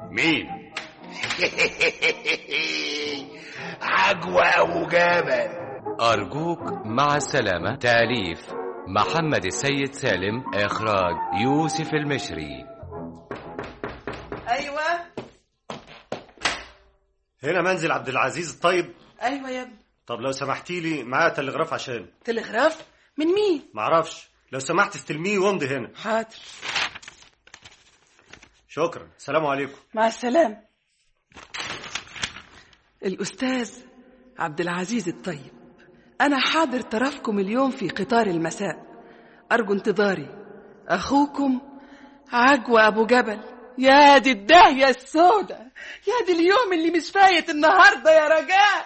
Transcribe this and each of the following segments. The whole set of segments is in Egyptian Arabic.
مين عجوة أبو جبل أرجوك مع السلامة تأليف محمد السيد سالم إخراج يوسف المشري ايوه هنا منزل عبد العزيز الطيب ايوه يا ابني طب لو سمحتي لي معايا تلغراف عشان تلغراف من مين معرفش لو سمحت استلميه وامضي هنا حاضر شكرا سلام عليكم مع السلامه الاستاذ عبد العزيز الطيب انا حاضر طرفكم اليوم في قطار المساء ارجو انتظاري اخوكم عجوة ابو جبل يا دي الداهية السودة يا دي اليوم اللي مش فايت النهاردة يا رجاء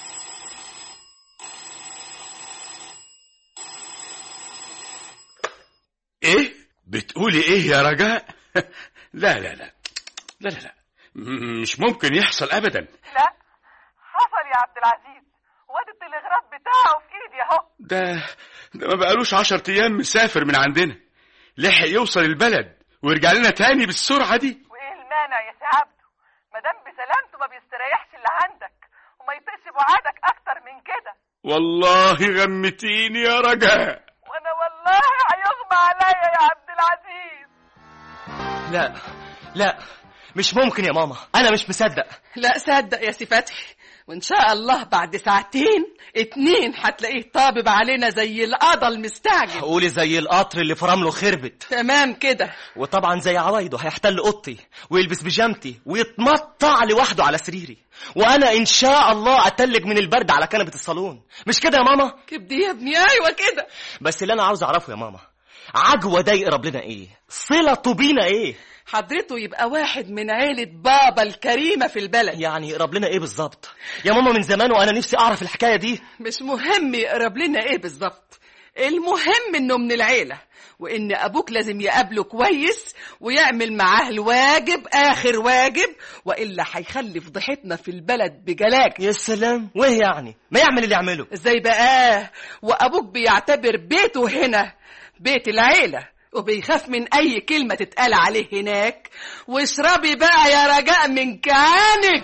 ايه بتقولي ايه يا رجاء لا لا لا لا لا لا م- مش ممكن يحصل ابدا لا حصل يا عبد العزيز وادي التلغراف بتاعه في ايدي اهو ده ده ما بقالوش عشر ايام مسافر من عندنا لحق يوصل البلد ويرجع لنا تاني بالسرعه دي وايه المانع يا سي عبده ما دام بسلامته ما بيستريحش اللي عندك وما يطقش بعادك اكتر من كده والله غمتيني يا رجاء وانا والله هيغمى عليا يا عبد العزيز لا لا مش ممكن يا ماما انا مش مصدق لا صدق يا سي فتحي وان شاء الله بعد ساعتين اتنين هتلاقيه طابب علينا زي القضا المستعجل قولي زي القطر اللي فرامله خربت تمام كده وطبعا زي عوايده هيحتل اوضتي ويلبس بيجامتي ويتمطع لوحده على سريري وانا ان شاء الله اتلج من البرد على كنبه الصالون مش كده يا ماما كبدي يا ابني ايوه كده بس اللي انا عاوز اعرفه يا ماما عجوه ده يقرب لنا ايه صلته بينا ايه حضرته يبقى واحد من عيلة بابا الكريمة في البلد يعني يقرب لنا ايه بالظبط يا ماما من زمان وانا نفسي اعرف الحكايه دي مش مهم يقرب لنا ايه بالظبط المهم انه من العيلة وان ابوك لازم يقابله كويس ويعمل معاه الواجب اخر واجب والا هيخلي فضيحتنا في البلد بجلاج يا سلام وايه يعني ما يعمل اللي يعمله ازاي بقى وابوك بيعتبر بيته هنا بيت العيلة وبيخاف من اي كلمة تتقال عليه هناك واشربي بقى يا رجاء من كانك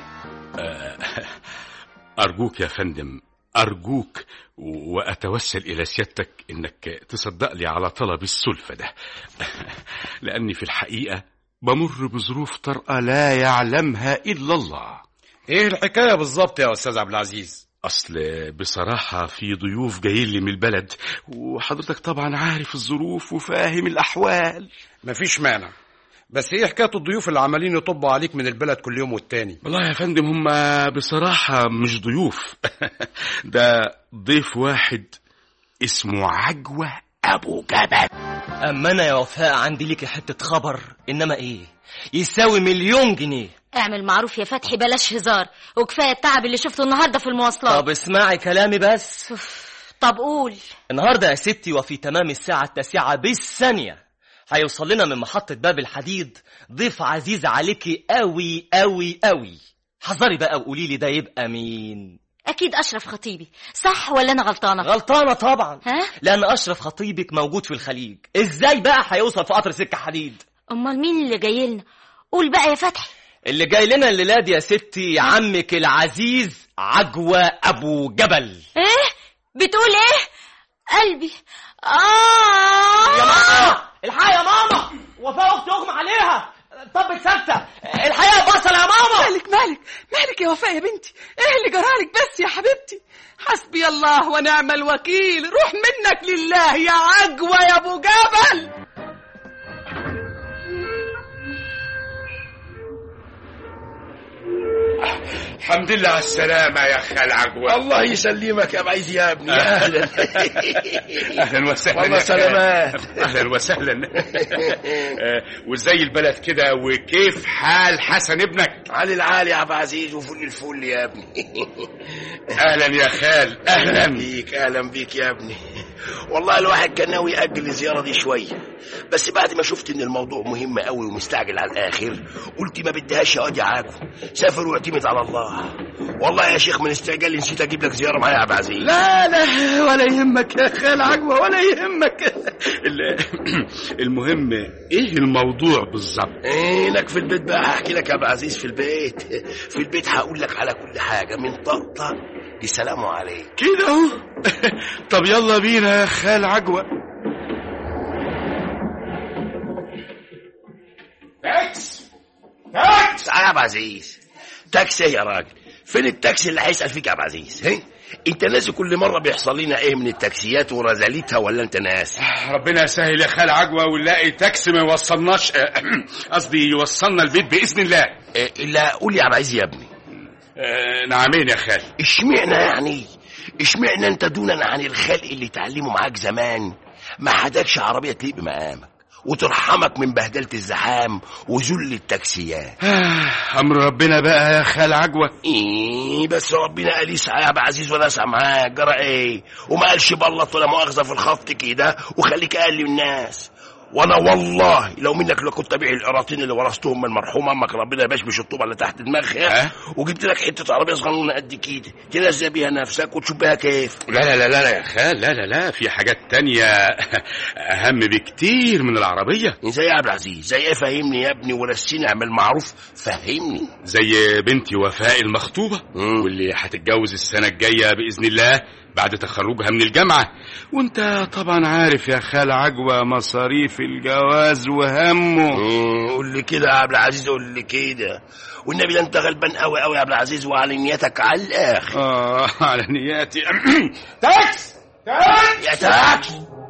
أرجوك يا فندم أرجوك وأتوسل إلى سيادتك إنك تصدق لي على طلب السلفة ده لأني في الحقيقة بمر بظروف طارئة لا يعلمها إلا الله ايه الحكاية بالظبط يا استاذ عبد العزيز أصل بصراحة في ضيوف جايين لي من البلد وحضرتك طبعا عارف الظروف وفاهم الأحوال مفيش مانع بس ايه حكاية الضيوف اللي عمالين يطبوا عليك من البلد كل يوم والتاني والله يا فندم هم بصراحة مش ضيوف ده ضيف واحد اسمه عجوة أبو جبل اما انا يا وفاء عندي ليكي حته خبر انما ايه يساوي مليون جنيه اعمل معروف يا فتحي بلاش هزار وكفايه التعب اللي شفته النهارده في المواصلات طب اسمعي كلامي بس طب قول النهارده يا ستي وفي تمام الساعة التاسعة بالثانية هيوصل لنا من محطة باب الحديد ضيف عزيز عليكي قوي قوي قوي حذري بقى وقولي لي ده يبقى مين اكيد اشرف خطيبي صح ولا انا غلطانه غلطانة طبعا ها لأن أشرف خطيبك موجود في الخليج إزاي بقى هيوصل في قطر سكة حديد امال مين اللي جاي لنا قول بقى يا فتحي اللي جاي لنا الليلة دي يا ستي عمك العزيز عجوة أبو جبل ايه بتقول ايه قلبي اه يا ماما الحق يا ماما وفاء أختي أغمى عليها طب ثابتة الحقيقة بصل يا ماما مالك مالك مالك يا وفاء يا بنتي ايه اللي جرالك بس يا حبيبتي حسبي الله ونعم الوكيل روح منك لله يا عجوة يا ابو جبل الحمد لله على السلامة يا خال عجوة الله يسلمك يا بعيد يا ابني اهلا أهلا وسهلا والله يا خال. سلامات. أهلا وسهلا آه، وازاي البلد كده وكيف حال حسن ابنك علي العالي يا عبد العزيز وفل الفل يا ابني أهلا يا خال أهلا بيك اهلا بيك يا ابني والله الواحد كان ناوي ياجل الزياره دي شويه بس بعد ما شفت ان الموضوع مهم قوي ومستعجل على الاخر قلت ما بديهاش اقعد يا عاجو سافر واعتمد على الله والله يا شيخ من استعجالي نسيت اجيب لك زياره معايا يا عبد العزيز لا لا ولا يهمك يا خال عجوة ولا يهمك ال- المهم ايه الموضوع بالظبط هناك في البيت بقى هحكي لك يا عبد العزيز في البيت في البيت هقول لك على كل حاجه من طقطق لسلام عليك كده اهو طب يلا بينا يا خال عجوة تاكس تاكس تعال يا عبد العزيز تاكسي إيه يا راجل فين التاكسي اللي هيسال فيك يا عبد العزيز هي؟ انت ناسي كل مره بيحصل لنا ايه من التاكسيات ورزالتها ولا انت ناسي ربنا يسهل يا خال عجوة ونلاقي تاكسي ما يوصلناش قصدي يوصلنا البيت بإذن الله إيه، لا قول يا عبد العزيز يا ابني آه، نعمين يا خال اشمعنى يعني اشمعنى انت دونا عن الخلق اللي اتعلموا معاك زمان ما حدكش عربيه تليق بمقامك وترحمك من بهدله الزحام وذل التاكسيات آه، أمر ربنا بقى يا خال عجوة ايه بس ربنا قال يسعى يا ابو عزيز ولا اسعى معاك جرى ايه وما قالش بلط ولا مؤاخذه في الخط كده وخليك اقل من الناس وانا والله لو منك لو كنت ابيع القراطين اللي ورثتهم من مرحوم امك ربنا يبشبش الطوبه اللي تحت دماغها أه؟ وجبت لك حته عربيه صغنونه قد كده تلزق بيها نفسك وتشوف بيها كيف لا لا لا لا يا خال لا لا لا في حاجات تانية أهم بكتير من العربية زي يا عبد العزيز زي ايه فهمني يا ابني ورسيني اعمل معروف فهمني زي بنتي وفاء المخطوبة مم. واللي هتتجوز السنة الجاية بإذن الله بعد تخرجها من الجامعة وانت طبعا عارف يا خال عجوة مصاريف الجواز وهمه مم، قول لي كده يا عبد العزيز قول لي كده والنبي ده انت غلبان قوي قوي يا عبد العزيز وعلى نيتك على الاخر آه على نياتي تاكس تاكس يا تاكس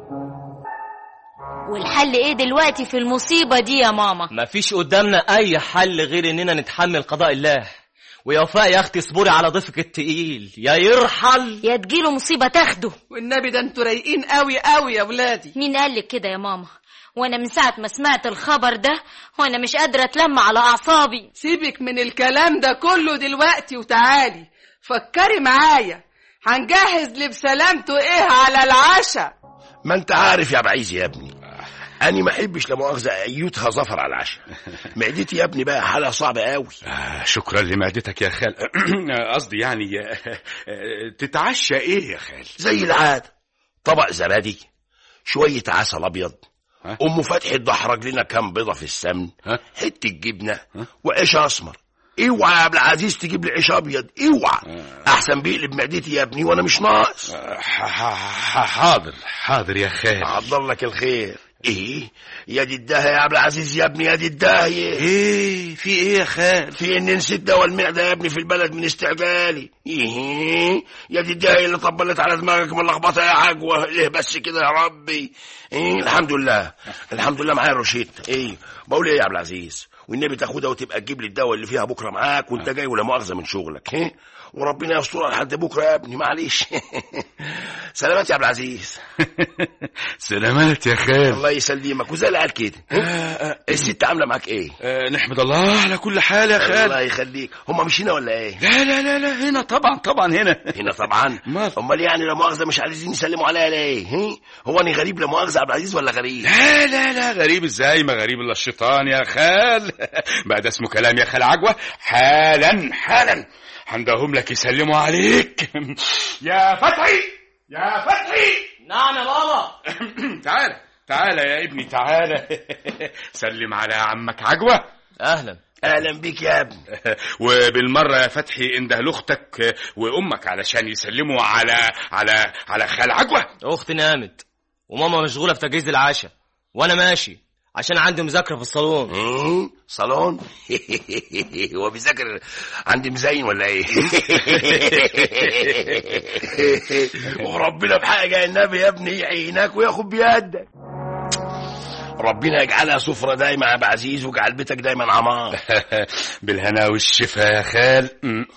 والحل ايه دلوقتي في المصيبة دي يا ماما مفيش قدامنا اي حل غير اننا نتحمل قضاء الله ويا وفاء يا اختي اصبري على ضيفك التقيل يا يرحل يا تجيله مصيبة تاخده والنبي ده انتوا رايقين قوي قوي يا ولادي مين قالك كده يا ماما وانا من ساعة ما سمعت الخبر ده وانا مش قادرة اتلم على اعصابي سيبك من الكلام ده كله دلوقتي وتعالي فكري معايا هنجهز لي بسلامته ايه على العشاء ما انت عارف يا بعيز يا ابني انا ما احبش لا مؤاخذه ايوتها ظفر على العشاء معدتي يا ابني بقى حالها صعبه قوي آه شكرا لمعدتك يا خال قصدي يعني آه، آه، تتعشى ايه يا خال زي العاده طبق زبادي شويه عسل ابيض ها؟ ام فتحي تدحرج لنا كام بيضه في السمن ها؟ حته جبنه وعيش اسمر اوعى يا عبد العزيز تجيب لي عيش ابيض اوعى احسن بيقلب معدتي يا ابني وانا مش ناقص آه، ح- ح- حاضر حاضر يا خال عضل لك الخير ايه يا دي الداهيه يا عبد العزيز يا ابني يا دي الداهيه ايه في ايه يا خال في ان نسيت دواء المعده يا ابني في البلد من استعجالي ايه يا دي الداهيه اللي طبلت على دماغك من لخبطه يا عجوه ليه بس كده يا ربي ايه الحمد لله الحمد لله معايا الروشيت ايه بقول ايه يا عبد العزيز والنبي تاخدها وتبقى تجيب لي الدواء اللي فيها بكره معاك وانت جاي ولا مؤاخذه من شغلك ايه وربنا يسترها لحد بكره يا ابني معلش سلامات يا عبد العزيز سلامات يا خال الله يسلمك وزي العيال كده الست عامله معاك ايه آه، نحمد الله على كل حال يا خال الله يخليك هم مش هنا ولا ايه لا لا لا لا هنا طبعا طبعا هنا هنا طبعا ما- امال يعني لا مؤاخذه مش عايزين يسلموا عليا ليه هي؟ هو انا غريب لا مؤاخذه عبد العزيز ولا غريب لا لا لا غريب ازاي ما غريب الا الشيطان يا خال بقى ده اسمه كلام يا خال عجوة حالا حالا هندهم لك يسلموا عليك يا فتحي يا فتحي نعم يا بابا تعالى تعالى يا ابني تعالى سلم على عمك عجوة اهلا اهلا بيك يا ابني وبالمرة يا فتحي انده لاختك وامك علشان يسلموا على على على خال عجوة اختي نامت وماما مشغولة في تجهيز العشاء وانا ماشي عشان عندي مذاكرة في الصالون إيه؟ صالون هو بيذاكر عندي مزين ولا ايه وربنا بحاجه النبي يا ابني يعينك وياخد بيدك ربنا يجعلها سفرة دايما يا ابو عزيز ويجعل بيتك دايما عمار بالهنا والشفا يا خال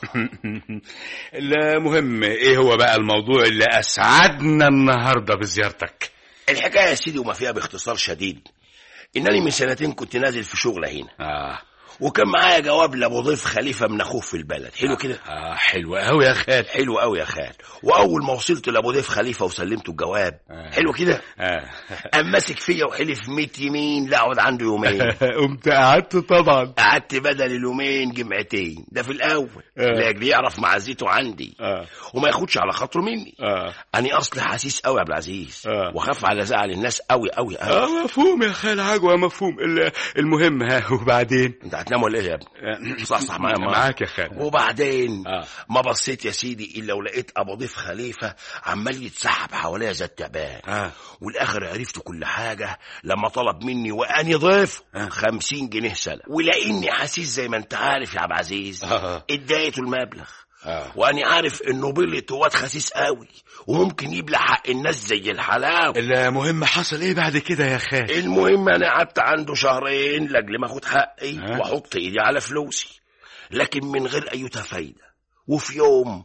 المهم ايه هو بقى الموضوع اللي اسعدنا النهارده بزيارتك الحكايه يا سيدي وما فيها باختصار شديد انني من سنتين كنت نازل في شغله هنا اه وكان معايا جواب لابو ضيف خليفه من اخوه في البلد حلو كده اه حلو قوي يا خال حلو قوي يا خال واول ما وصلت لابو ضيف خليفه وسلمته الجواب آه. حلو كده آه. قام ماسك فيا وحلف 100 يمين لا اقعد عنده يومين قمت قعدت طبعا قعدت بدل اليومين جمعتين ده في الاول آه. لاجل يعرف معزته عندي اه وما ياخدش على خاطره مني اه انا اصلي حسيس قوي يا عبد العزيز آه. واخاف على زعل الناس قوي قوي قوي اه مفهوم يا خال عجوة مفهوم ال- المهم ها وبعدين انت هتنام ولا ايه يا ابني آه، صحصح معايا معاك معاك يا خال وبعدين آه. ما بصيت يا سيدي الا ولقيت ابو ضيف خليفه عمال يتسحب حواليا زي التعبان آه. والاخر عرفت كل حاجه لما طلب مني واني ضيف آه. خمسين جنيه سنه ولاني حسيس زي ما انت عارف يا عبد العزيز آه. اديته المبلغ آه. واني عارف انه بلت واد خسيس قوي وممكن يبلع حق الناس زي الحلاوه المهم حصل ايه بعد كده يا خال المهم انا قعدت عنده شهرين لاجل ما اخد حقي ها؟ واحط ايدي على فلوسي لكن من غير اي فايده وفي يوم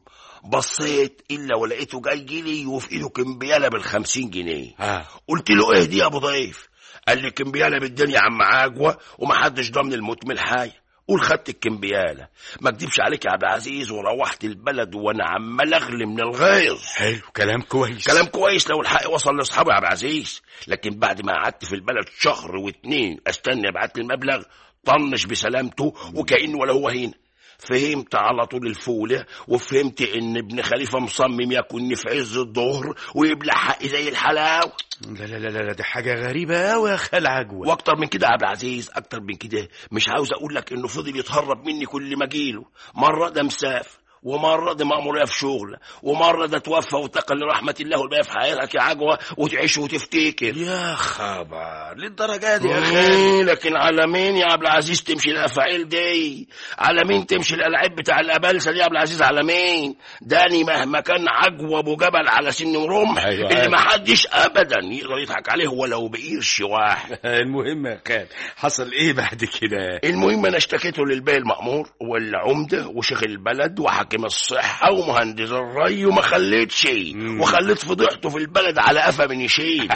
بصيت الا ولقيته جاي لي وفي ايده كمبياله بالخمسين جنيه اه قلت له ايه دي يا ابو ضيف قال لي كمبياله بالدنيا عم عجوه ومحدش ضامن الموت من الحاجه قول خدت الكمبياله ما اكدبش عليك يا عبد العزيز وروحت البلد وانا عمال اغلي من الغيظ حلو كلام كويس كلام كويس لو الحق وصل لاصحابي يا عبد العزيز لكن بعد ما قعدت في البلد شهر واتنين استنى ابعت لي المبلغ طنش بسلامته وكأنه ولا هو هنا فهمت على طول الفولة وفهمت ان ابن خليفة مصمم يكون في عز الظهر ويبلع حقي زي الحلاوة لا لا لا لا دي حاجة غريبة قوي يا خال عجوة واكتر من كده يا عبد العزيز اكتر من كده مش عاوز اقول لك انه فضل يتهرب مني كل ما اجيله مرة ده مسافر ومرة ده مأمورية في شغل ومرة ده توفى واتقل لرحمة الله والباقي في حياتك يا عجوة وتعيش وتفتكر يا خبر للدرجة دي يا خال إيه، لكن على مين يا عبد العزيز تمشي الافاعيل دي على مين تمشي الالعاب بتاع الابلسه دي يا عبد العزيز على مين داني مهما كان عجوه ابو جبل على سن ورمح أيوة، اللي أيوة. ما حدش ابدا يقدر يضحك عليه ولو بقرش واحد المهم يا خال حصل ايه بعد كده المهم انا اشتكيته للبيه المأمور والعمده وشيخ البلد وحاكم الصحه ومهندس الري وما خليتش مم. وخليت فضيحته في البلد على قفا من يشيل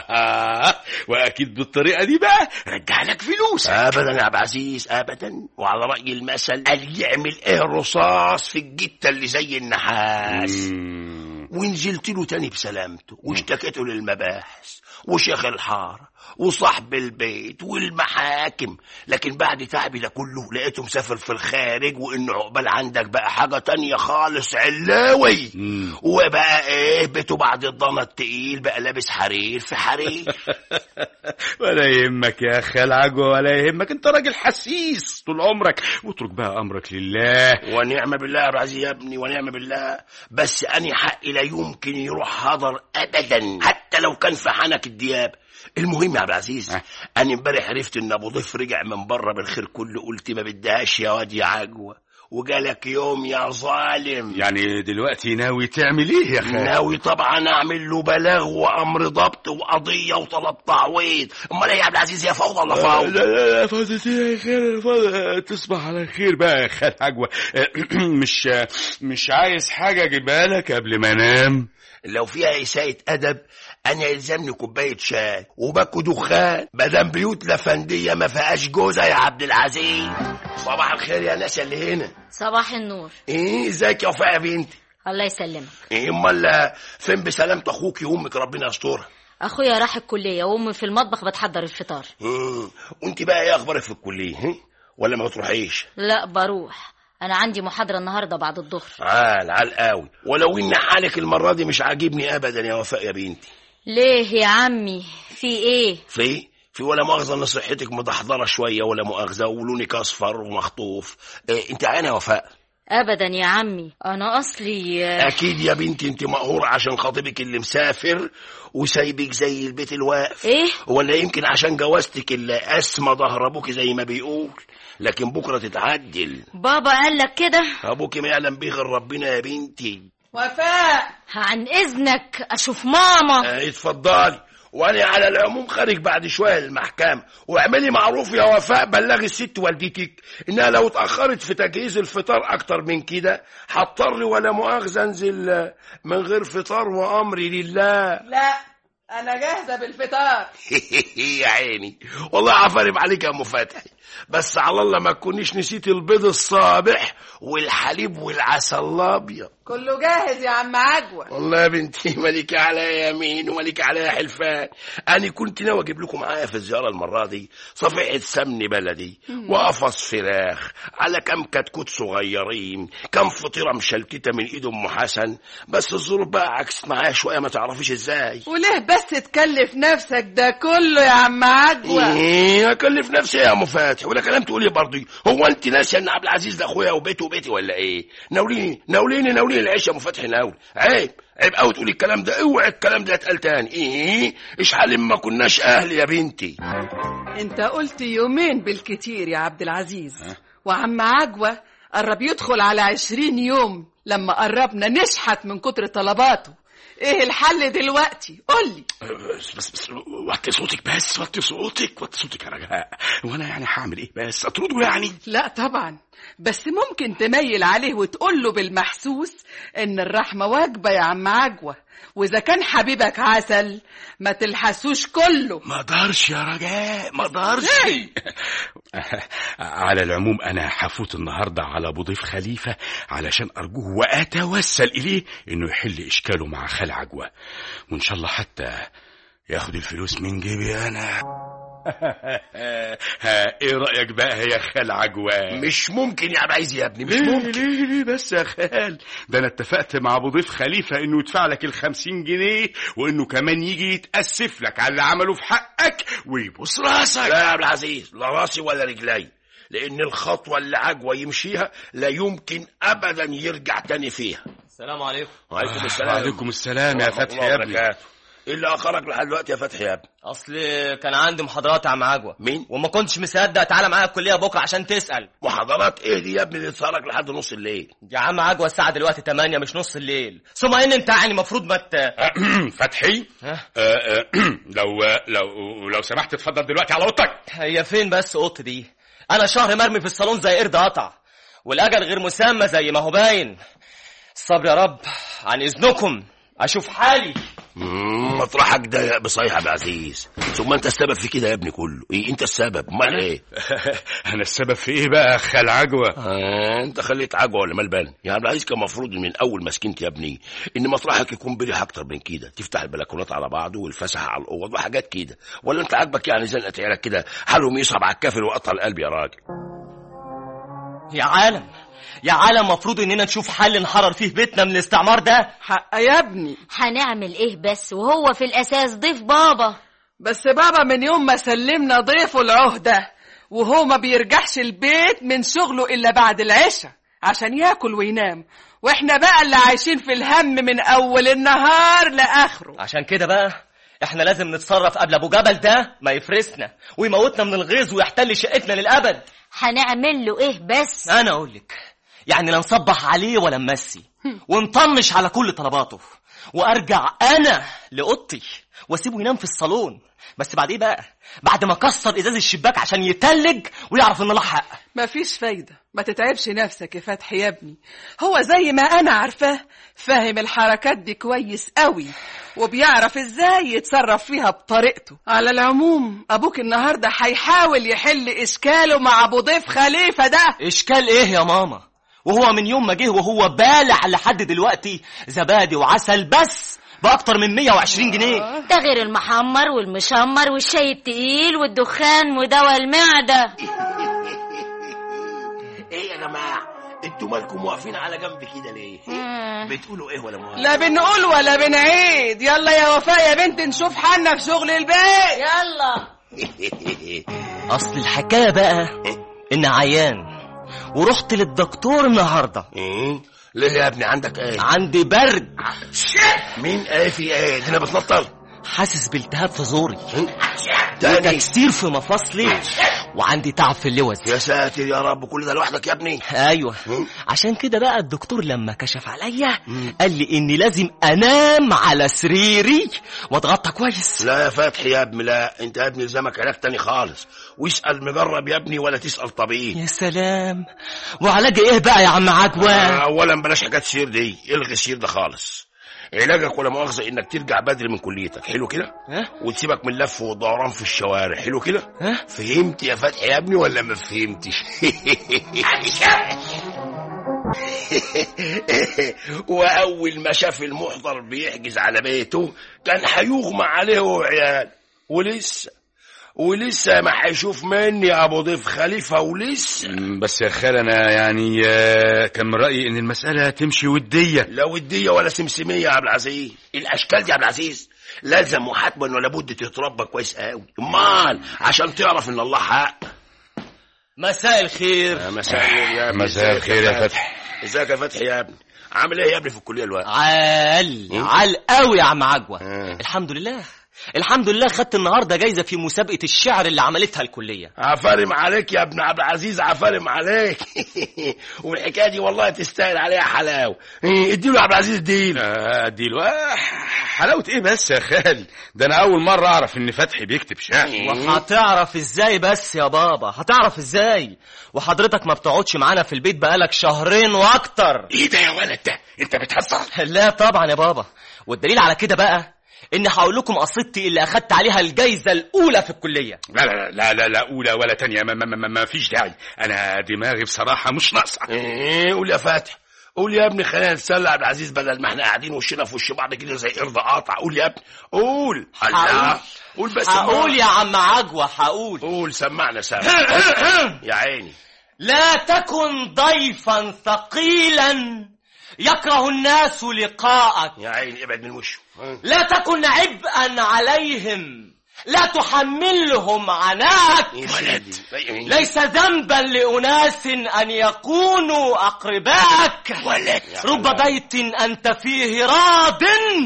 واكيد بالطريقة دي بقى رجع لك فلوسك ابدا يا عبد العزيز ابدا وعلى راي المثل قال يعمل ايه الرصاص في الجته اللي زي النحاس مم. ونزلت له تاني بسلامته واشتكيته للمباحث وشيخ الحارة وصاحب البيت والمحاكم لكن بعد تعبي ده كله لقيته مسافر في الخارج وانه عقبال عندك بقى حاجة تانية خالص علاوي مم. وبقى ايه بيته بعد الضنا التقيل بقى لابس حرير في حرير ولا يهمك يا خال عجوة ولا يهمك انت راجل حسيس طول عمرك واترك بقى امرك لله ونعم بالله يا رعزي يا ابني ونعم بالله بس أني حقي لا يمكن يروح هدر أبدا حتى لو كان في حنك الدياب المهم يا عبد العزيز أه. أنا امبارح عرفت إن أبو ضيف رجع من بره بالخير كله قلت ما بدهاش يا واد يا عجوة وجالك يوم يا ظالم يعني دلوقتي ناوي تعمل ايه يا خال ناوي طبعا اعمل له بلاغ وامر ضبط وقضيه وطلب تعويض امال ايه يا عبد العزيز يا فوضى ولا لا فوضى لا لا فوزتي يا خير فوز- تصبح على خير بقى يا خال عجوة مش مش عايز حاجة اجيبها لك قبل ما انام لو فيها إساءة أدب أنا يلزمني كوباية شاي وباكو دخان مدام بيوت لفندية ما فيهاش جوزة يا عبد العزيز صباح الخير يا ناس اللي هنا صباح النور إيه إزيك يا وفاء يا بنتي الله يسلمك إيه أمال فين بسلامة أخوك وأمك ربنا يسترها اخويا راح الكليه وامي في المطبخ بتحضر الفطار إيه وأنت بقى إيه أخبارك في الكلية ها؟ ولا ما بتروحيش لا بروح انا عندي محاضره النهارده بعد الظهر عال عال قوي ولو إن حالك المرة دي مش عاجبني أبدا يا وفاء يا بنتي ليه يا عمي في ايه في في ولا مؤاخذة ان صحتك مدحضرة شوية ولا مؤاخذة ولونك اصفر ومخطوف إيه انت عينة يا وفاء ابدا يا عمي انا اصلي اكيد يا بنتي انت مقهورة عشان خطيبك اللي مسافر وسايبك زي البيت الواقف ايه ولا يمكن عشان جوازتك اللي اسمى ظهر ابوك زي ما بيقول لكن بكرة تتعدل بابا قال لك كده ابوك ما يعلم بيه غير ربنا يا بنتي وفاء عن اذنك اشوف ماما اه اتفضلي وانا على العموم خارج بعد شويه للمحكمه واعملي معروف يا وفاء بلغي الست والدتك انها لو اتاخرت في تجهيز الفطار اكتر من كده هضطر ولا مؤاخذه انزل من غير فطار وامري لله لا انا جاهزه بالفطار يا عيني والله عفرم عليك يا ام فتحي بس على الله ما تكونيش نسيت البيض الصابح والحليب والعسل الابيض كله جاهز يا عم عجوه والله يا بنتي مالك عليا يمين ومالك عليا حلفان انا كنت ناوي اجيب لكم معايا في الزياره المره دي صفيحه سمن بلدي وقفص فراخ على كم كتكوت صغيرين كم فطيره مشلتته من ايد ام حسن بس الظروف بقى عكست معايا شويه ما تعرفيش ازاي وليه بس تكلف نفسك ده كله يا عم عجوه ايه اكلف نفسي يا ام فاتح ولا كلام تقولي برضه هو انت ناسيه ان عبد العزيز ده اخويا وبيته وبيتي ولا ايه ناوليني ناوليني ناوليني العيش يا ام فتحي ناول عيب عيب قوي تقولي الكلام ده اوعي الكلام ده يتقال تاني ايه اشحال ما كناش اهل يا بنتي انت قلت يومين بالكتير يا عبد العزيز وعم عجوة قرب يدخل على عشرين يوم لما قربنا نشحت من كتر طلباته ايه الحل دلوقتي قولي بس بس بس وطي صوتك بس وطي صوتك وطي صوتك يا رجاء وانا يعني هعمل ايه بس اطرده يعني لا طبعا بس ممكن تميل عليه وتقول له بالمحسوس ان الرحمة واجبة يا عم عجوة واذا كان حبيبك عسل ما تلحسوش كله ما اقدرش يا رجاء ما اقدرش على العموم انا هفوت النهارده على ابو ضيف خليفه علشان ارجوه واتوسل اليه انه يحل اشكاله مع خال عجوه وان شاء الله حتى ياخد الفلوس من جيبي انا ها ايه رايك بقى يا خال عجوه مش ممكن يا عبد العزيز يا ابني مش ليه ممكن ليه ليه بس يا خال ده انا اتفقت مع ابو ضيف خليفه انه يدفع لك الخمسين جنيه وانه كمان يجي يتاسف لك على اللي عمله في حقك ويبوس راسك لا يا عبد العزيز لا راسي ولا رجلي لان الخطوه اللي عجوه يمشيها لا يمكن ابدا يرجع تاني فيها السلام عليكم وعليكم السلام وعليكم السلام يا ورحمة فتحي الله يا ابني وبركاته. ايه اللي اخرك لحد دلوقتي يا فتحي يا ابني اصل كان عندي محاضرات يا عم عجوه مين؟ وما كنتش مصدق تعالى معايا الكليه بكره عشان تسال محاضرات ايه دي يا ابني اللي تسهرك لحد نص الليل يا عم عجوه الساعه دلوقتي 8 مش نص الليل ثم ان انت يعني المفروض ما ت... فتحي ها؟ آه، آه، لو لو لو سمحت اتفضل دلوقتي على اوضتك هي فين بس اوضتي دي انا شهر مرمي في الصالون زي قرد قطع والاجل غير مسمى زي ما هو باين الصبر يا رب عن اذنكم اشوف حالي مم، مطرحك ده بصيحة يا عبد العزيز ثم انت السبب في كده يا ابني كله ايه انت السبب امال ايه انا السبب في ايه بقى يا خال عجوه آه انت خليت عجوه ولا ملبن يا عبد العزيز كان المفروض من اول ما سكنت يا ابني ان مطرحك يكون بريح اكتر من كده تفتح البلكونات على بعض والفسحه على الاوض وحاجات كده ولا انت عاجبك يعني زنقه عيالك كده حالهم يصعب على الكافر وقطع القلب يا راجل يا عالم يا عالم مفروض اننا نشوف حل نحرر فيه بيتنا من الاستعمار ده حق يا ابني هنعمل ايه بس وهو في الاساس ضيف بابا بس بابا من يوم ما سلمنا ضيفه العهدة وهو ما بيرجعش البيت من شغله إلا بعد العشاء عشان ياكل وينام واحنا بقى اللي عايشين في الهم من أول النهار لآخره عشان كده بقى احنا لازم نتصرف قبل ابو جبل ده ما يفرسنا ويموتنا من الغيظ ويحتل شقتنا للابد هنعمل له ايه بس انا اقول لك يعني لا نصبح عليه ولا نمسي ونطنش على كل طلباته وارجع انا لاوضتي واسيبه ينام في الصالون بس بعد ايه بقى بعد ما كسر ازاز الشباك عشان يتلج ويعرف ان له حق مفيش فايدة ما تتعبش نفسك يا فتحي يا ابني هو زي ما أنا عارفاه فاهم الحركات دي كويس قوي وبيعرف ازاي يتصرف فيها بطريقته على العموم أبوك النهاردة هيحاول يحل إشكاله مع أبو ضيف خليفة ده اشكال ايه يا ماما وهو من يوم ما جه وهو بالع لحد دلوقتي زبادي وعسل بس باكتر من 120 جنيه ده غير المحمر والمشمر والشاي التقيل والدخان ودواء المعدة ايه يا جماعه انتوا مالكم واقفين على جنب كده ليه مم. بتقولوا ايه ولا مؤاخذة؟ لا بنقول ولا بنعيد يلا يا وفاء يا بنت نشوف حالنا في شغل البيت يلا اصل الحكايه بقى ان عيان ورحت للدكتور النهارده ايه ليه يا ابني عندك ايه عندي برد مين ايه في ايه دي انا بتنطر حاسس بالتهاب في زوري تاني وتكسير في مفاصلي وعندي تعب في اللوز يا ساتر يا رب كل ده لوحدك يا ابني ايوه عشان كده بقى الدكتور لما كشف عليا قال لي اني لازم انام على سريري واتغطى كويس لا يا فتحي يا ابني لا انت يا ابني لزمك علاج تاني خالص واسال مجرب يا ابني ولا تسال طبيب يا سلام وعلاج ايه بقى يا عم عجوة اولا بلاش حاجات سير دي الغي السير ده خالص علاجك ولا مؤاخذه انك ترجع بدري من كليتك حلو كده ها وتسيبك من اللف والدوران في الشوارع حلو كده ها فهمت يا فتحي يا ابني ولا ما فهمتش واول ما شاف المحضر بيحجز على بيته كان هيغمى عليه وعيال ولسه ولسه ما هيشوف مني يا ابو ضيف خليفه ولسه مم، بس يا خال انا يعني آه، كان من رايي ان المساله تمشي وديه لا وديه ولا سمسميه يا عبد العزيز الاشكال دي يا عبد العزيز لازم وحتما ولا بد تتربى كويس قوي امال عشان تعرف ان الله حق مساء الخير يا مساء الخير يا ابني مساء ازيك الخير يا فتحي ازيك يا فتحي يا ابني عامل ايه يا ابني في الكليه الوقت عال عال قوي يا عم عجوة آه. الحمد لله الحمد لله خدت النهارده جايزه في مسابقه الشعر اللي عملتها الكليه عفارم عليك يا ابن عبد العزيز عفارم عليك والحكايه دي والله تستاهل عليها حلاوه إيه، اديله يا عبد العزيز اديله آه، اديله آه، حلاوه ايه بس يا خال ده انا اول مره اعرف ان فتحي بيكتب شعر وهتعرف ازاي بس يا بابا هتعرف ازاي وحضرتك ما بتقعدش معانا في البيت بقالك شهرين واكتر ايه ده يا ولد ده انت بتهزر لا طبعا يا بابا والدليل على كده بقى ان هقول لكم قصيدتي اللي اخدت عليها الجايزه الاولى في الكليه لا لا لا لا لا اولى ولا تانية ما, ما, ما, ما فيش داعي انا دماغي بصراحه مش ناقصه ايه قول يا فتحي قول يا ابني خلينا نتسلى عبد العزيز بدل ما احنا قاعدين وشنا في وش بعض كده زي قرد قاطع قول يا ابني قول هقول. الله قول بس هقول يا عم عجوة هقول قول سمعنا سامع يا عيني لا تكن ضيفا ثقيلا يكره الناس لقاءك يا عيني ابعد من وشه ها. لا تكن عبئا عليهم لا تحملهم عناك يا سيدي إيه. ليس ذنبا لأناس أن يكونوا أقرباك ولد رب بيت أنت فيه راض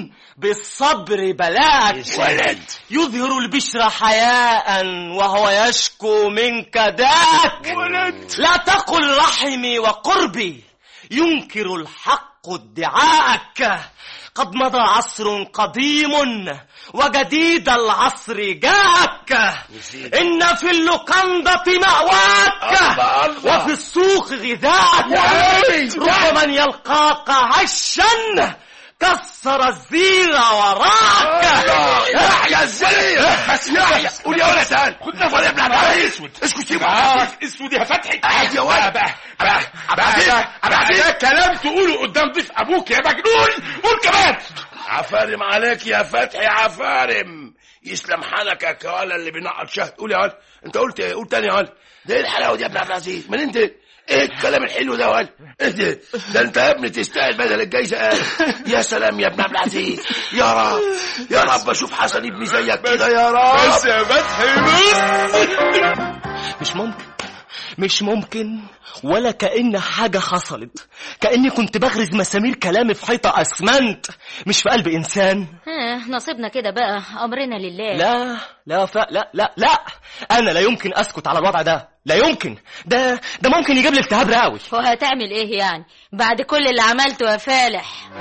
بالصبر بلاك ولد يظهر البشر حياء وهو يشكو منك داك ولد لا تقل رحمي وقربي ينكر الحق ادعاءك قد مضى عصر قديم وجديد العصر جاءك سيدي. إن في اللقندة مأواك الله الله. وفي السوق غذاك وعلي. رب من يلقاك هشا كسر الزير وراك يحيى ازاي بس يحيى قول يا ولد سهل خد نفس يا ابن عبد العزيز اسكت سيبه اسود يا فتحي قاعد يا ولد بقى عبد العزيز عبد العزيز ده كلام تقوله قدام ضيف ابوك يا مجنون قول كمان عفارم عليك يا فتحي عفارم يسلم حنكك يا ولد اللي بينقط شهد قول يا ولد انت قلت ايه قول تاني يا ولد ده ايه الحلاوه دي يا ابن عبد العزيز من انت ايه الكلام الحلو ده يا ولد ايه ده ده انت يا ابني تستاهل بدل الجايزه قال يا سلام يا ابن عبد العزيز يا رب يا رب اشوف حسن ابني زيك كده يا رب بس يا فتحي بس مش ممكن مش ممكن ولا كأن حاجة حصلت كأني كنت بغرز مسامير كلامي في حيطة أسمنت مش في قلب إنسان ها، نصيبنا كده بقى أمرنا لله لا لا ف... لا لا لا أنا لا يمكن أسكت على الوضع ده لا يمكن ده ده ممكن يجيب لي التهاب رئوي وهتعمل ايه يعني بعد كل اللي عملته يا فالح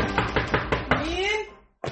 مين؟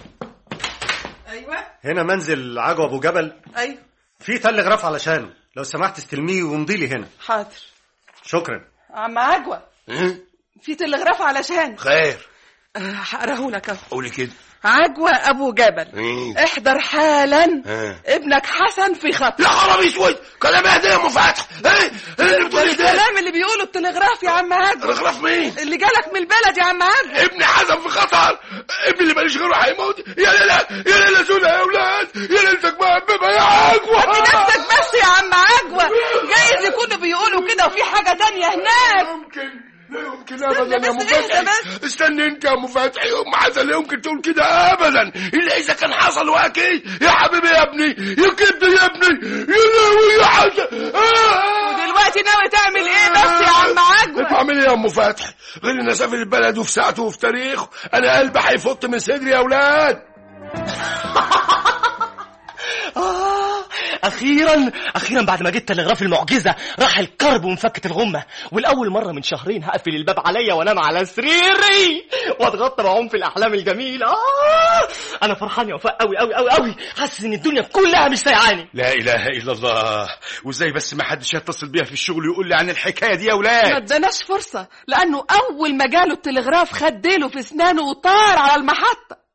ايوه هنا منزل عجوة ابو جبل ايوه في تلغراف علشانه لو سمحت استلميه وامضي لي هنا حاضر شكرا عم عجوة ها؟ في تلغراف علشان خير هقراه اهو قولي كده عجوة ابو جبل إيه؟ احضر حالا ها. ابنك حسن في خطر يا خرابي اسود كلام اهدى يا ام فتح ايه ايه اللي بتقولي ده الكلام اللي بيقوله التلغراف يا عم عجوة رغرف مين اللي جالك من البلد يا عم عجوة ابني حسن في خطر ابني اللي ماليش غيره هيموت يا ليلى يا ليلى سودا يا اولاد يا ليلتك مهببه يا عجوه نفسك بس يا عم عجوة جايز يكونوا بيقولوا كده وفي حاجة تانية هناك يمكن لا يمكن ابدا يا ام بس اهدى فتحي بس. استني انت يا ام فتحي ام حسن لا يمكن تقول كده ابدا الا اذا كان حصل واكيد يا حبيبي يا ابني يا كبدي يا ابني يا لهوي يا حسن آه. ودلوقتي ناوي تعمل ايه بس يا عم عجوة بعمل ايه يا ام فتحي غير ان اسافر البلد وفي ساعته وفي تاريخه انا قلبي هيفط من صدري يا اولاد آه اخيرا اخيرا بعد ما جبت تلغراف المعجزه راح الكرب ومفكت الغمه والاول مره من شهرين هقفل الباب عليا وانام على سريري واتغطى بعوم في الاحلام الجميله آه انا فرحان يا وفاء قوي قوي قوي قوي حاسس ان الدنيا كلها مش سايعاني لا اله الا الله وازاي بس ما حدش يتصل بيها في الشغل ويقول لي عن الحكايه دي يا ما اولاد اداناش فرصة لأنه أول ما جاله التلغراف خد ديله في أسنانه وطار على المحطة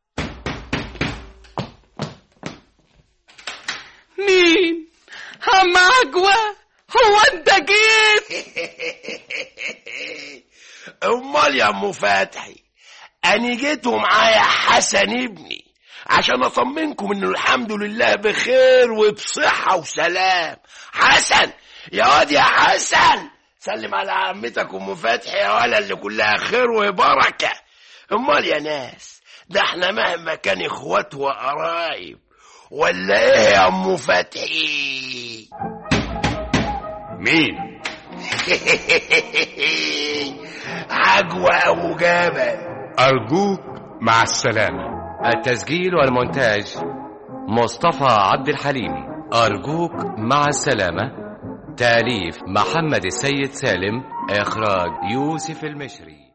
مين؟ هم عجوة هو أنت جيت امال يا ام فتحي انا جيت ومعايا حسن ابني عشان اطمنكم انه الحمد لله بخير وبصحة وسلام حسن يا واد يا حسن سلم على عمتك ام فتحي يا ولا اللي كلها خير وبركة امال يا ناس ده احنا مهما كان اخوات وقرايب ولا ايه يا ام فتحي مين عجوة ابو جبل ارجوك مع السلامه التسجيل والمونتاج مصطفى عبد الحليم أرجوك مع السلامة تاليف محمد السيد سالم إخراج يوسف المشري